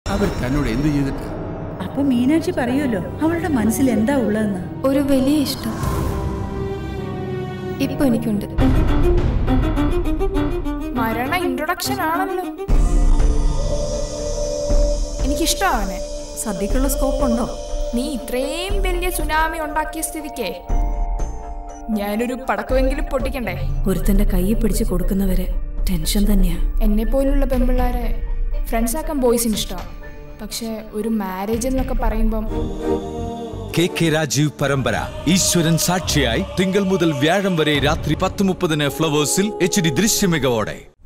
അവർ തന്നോട് എന്ത് ചെയ്തിട്ട് അപ്പൊ മീനാക്ഷി പറയുമല്ലോ അവളുടെ മനസ്സിൽ എന്താ ഉള്ളതെന്ന് ഒരു വലിയ ഇഷ്ടം ഇപ്പൊ എനിക്കുണ്ട് മരണ ഇൻട്രൊഡക്ഷൻ ആണല്ലോ എനിക്കിഷ്ടമാണ് സദ്യക്കുള്ള സ്കോപ്പ് ഉണ്ടോ നീ ഇത്രയും വലിയ സുനാമി ഉണ്ടാക്കിയ സ്ഥിതിക്കേ ഞാനൊരു പടക്കമെങ്കിലും പൊട്ടിക്കണ്ടേ ഒരുത്തന്റെ കയ്യിൽ പിടിച്ച് കൊടുക്കുന്നവരെ ടെൻഷൻ തന്നെയാ എന്നെ പോലുള്ള പെമ്പിള്ളാരെ ഫ്രണ്ട്സ് ആക്കാൻ ബോയ്സിന് ഇഷ്ടമാണ് പക്ഷെ ഒരു മാരേജ് എന്നൊക്കെ പറയുമ്പം കെ കെ രാജീവ് പരമ്പര ഈശ്വരൻ സാക്ഷിയായി തിങ്കൾ മുതൽ വ്യാഴം വരെ രാത്രി പത്ത് മുപ്പതിന് ഫ്ലവേഴ്സിൽ എച്ച് ഡി ദൃശ്യമികവോടെ